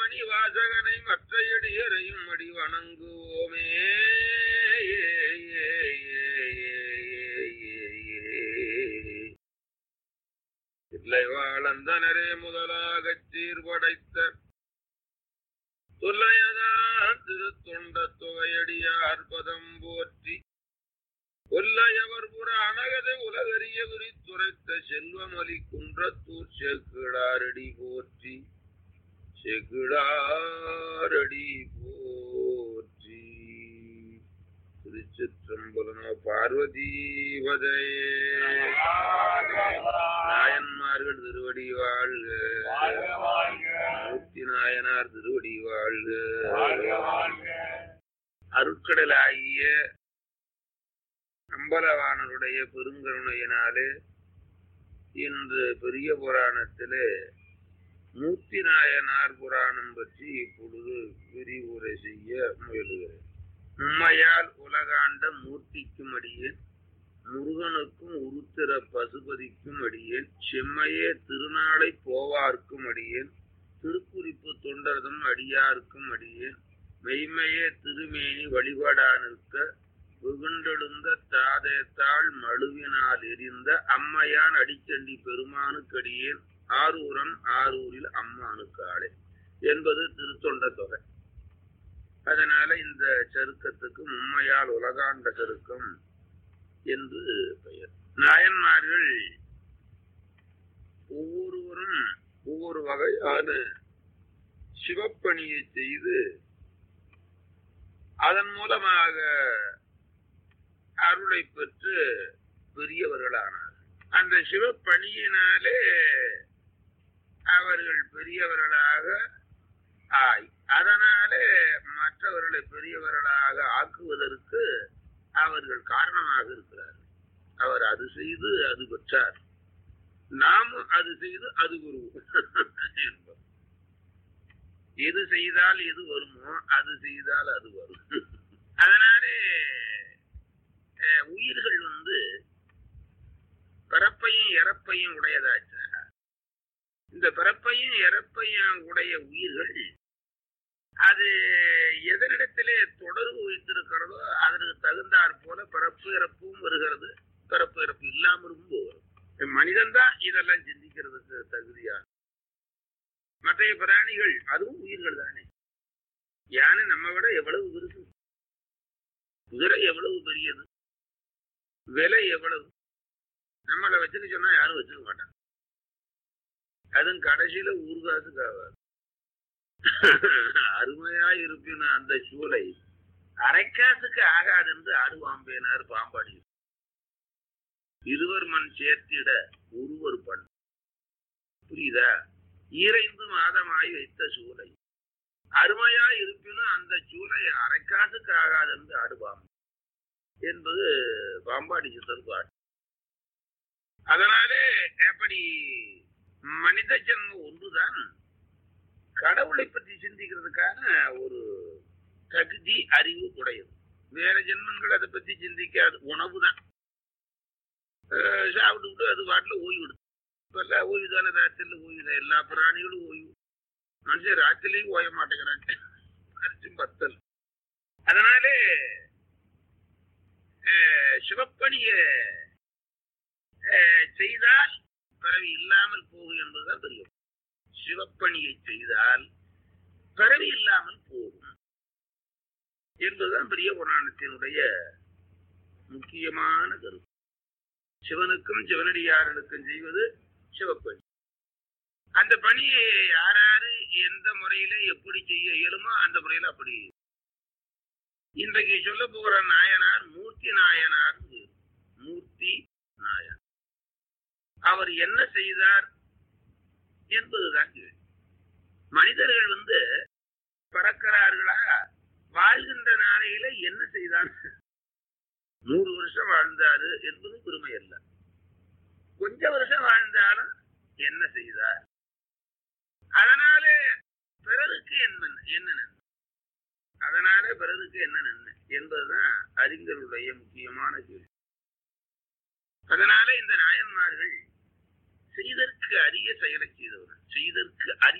மணி வாசகனை மற்ற எடியரையும் அடி வணங்குவோமே இல்லை வாழந்தனரே முதலாகச் சீர்படைத்த தொல்லையதான் திருத்தொண்ட தொகையடியார் பதம் போற்றி ஒல்லையவர் புற அனகதை உலகறிய விரித்துரைத்த செல்வமலி குன்றத்தூர் செக்கிழாரடி போற்றி செக்கிழாரடி போற்றி திருச்சிற்றம்பலம் பார்வதீபதையே நாயன்மார்கள் திருவடி வாழ்க மூர்த்தி நாயனார் திருவடி வாழ்க அருட்கடலாகிய அம்பலவாணருடைய பெருங்கருணையினாலே இன்று பெரிய புராணத்திலே மூர்த்தி நாயனார் புராணம் பற்றி இப்பொழுது விரிவுரை செய்ய முயலுகிறேன் உண்மையால் உலகாண்ட மூர்த்திக்கும் அடியேன் முருகனுக்கும் உருத்திர பசுபதிக்கும் அடியேன் செம்மையே திருநாளை போவார்க்கும் அடியேன் திருக்குறிப்பு தொண்டர்தம் அடியார்க்கும் அடியேன் மெய்மையே திருமேனி வழிபாடா நிற்க வெகுண்டெழுந்த தாதேத்தாள் மழுவினால் எரிந்த அம்மையான் அடிச்சண்டி பெருமானுக்கடியேன் ஆரூரன் ஆரூரில் அம்மானுக்காளே என்பது திருத்தொண்ட தொகை அதனால இந்த சருக்கத்துக்கு உண்மையால் உலகாண்ட சருக்கம் என்று பெயர் நாயன்மார்கள் ஒவ்வொருவரும் ஒவ்வொரு வகையான சிவப்பணியை செய்து அதன் மூலமாக அருளை பெற்று பெரியவர்களானார் அந்த சிவப்பணியினாலே அவர்கள் பெரியவர்களாக ஆய் அதனாலே மற்றவர்களை பெரியவர்களாக ஆக்குவதற்கு அவர்கள் காரணமாக இருக்கிறார்கள் அவர் அது செய்து அது பெற்றார் நாமும் அது செய்து அது குரு என்பது எது செய்தால் எது வருமோ அது செய்தால் அது வரும் அதனாலே உயிர்கள் வந்து பிறப்பையும் இறப்பையும் உடையதாச்சா இந்த பிறப்பையும் இறப்பையும் உடைய உயிர்கள் அது எதனிடத்திலே தொடர்பு வைத்திருக்கிறதோ அதற்கு தகுந்தாற் போல பிறப்பு இறப்பும் வருகிறது பிறப்பு இறப்பு இல்லாமலும் போகிறது மனிதன் தான் இதெல்லாம் சிந்திக்கிறதுக்கு தகுதியான மற்ற பிராணிகள் அதுவும் உயிர்கள் தானே யானை நம்ம விட எவ்வளவு பெருசு குதிரை எவ்வளவு பெரியது விலை எவ்வளவு நம்மளை வச்சுக்க சொன்னா யாரும் வச்சுக்க மாட்டாங்க அதுவும் கடைசியில ஊர்காசுக்கு ஆகாது அருமையா இருப்பின அந்த சூளை அரைக்காசுக்கு ஆகாது என்று ஆடுவாம்பேனார் பாம்பாடி இருவர் மண் சேர்த்திட ஒருவர் பண் புரியுதா ஈரைந்து மாதமாய் வைத்த சூளை அருமையா இருப்பினும் அந்த சூளை அரைக்காசுக்கு ஆகாது என்று ஆடுவாம் என்பது பாம்பாடி சித்தர் பாட்டு அதனாலே எப்படி மனித ஜென்மம் ஒன்றுதான் கடவுளை பற்றி சிந்திக்கிறதுக்கான ஒரு தகுதி அறிவு உடையது வேற ஜென்மங்கள் அதை பத்தி சிந்திக்காது உணவு தான் சாப்பிட்டு அது பாட்டில் ஓய்வு எடுத்து இப்ப எல்லாம் ஓய்வு தானே ராத்திரில ஓய்வு தான் எல்லா பிராணிகளும் ஓய்வு மனுஷன் ராத்திரிலையும் ஓய மாட்டேங்கிறான் பத்தல் அதனாலே சிவப்பணிய செய்தால் பிறவி இல்லாமல் போகும் என்பதுதான் தெரியும் சிவப்பணியை செய்தால் பிறவி இல்லாமல் போகும் என்பதுதான் பெரிய புராணத்தினுடைய முக்கியமான கருத்து சிவனுக்கும் சிவனடியார்களுக்கும் செய்வது சிவப்பணி அந்த பணியை யாராரு எந்த முறையில எப்படி செய்ய இயலுமோ அந்த முறையில அப்படி இன்றைக்கு சொல்ல போகிற நாயனார் மூர்த்தி நாயனார் மூர்த்தி நாயனார் அவர் என்ன செய்தார் என்பதுதான் கேள்வி மனிதர்கள் வந்து பறக்கிறார்களா வாழ்கின்ற நாளையில என்ன செய்தான் நூறு வருஷம் வாழ்ந்தாரு என்பது பெருமை அல்ல கொஞ்ச வருஷம் வாழ்ந்தாலும் என்ன செய்தார் அதனாலே பிறருக்கு என்ன என்ன நன்மை அதனாலே பிறருக்கு என்ன நன்மை என்பதுதான் அறிஞருடைய முக்கியமான கேள்வி அதனால இந்த நாயன்மார்கள் செய்தற்கு அரிய செயலை செய்தவர்கள் செய்தற்கு அரிய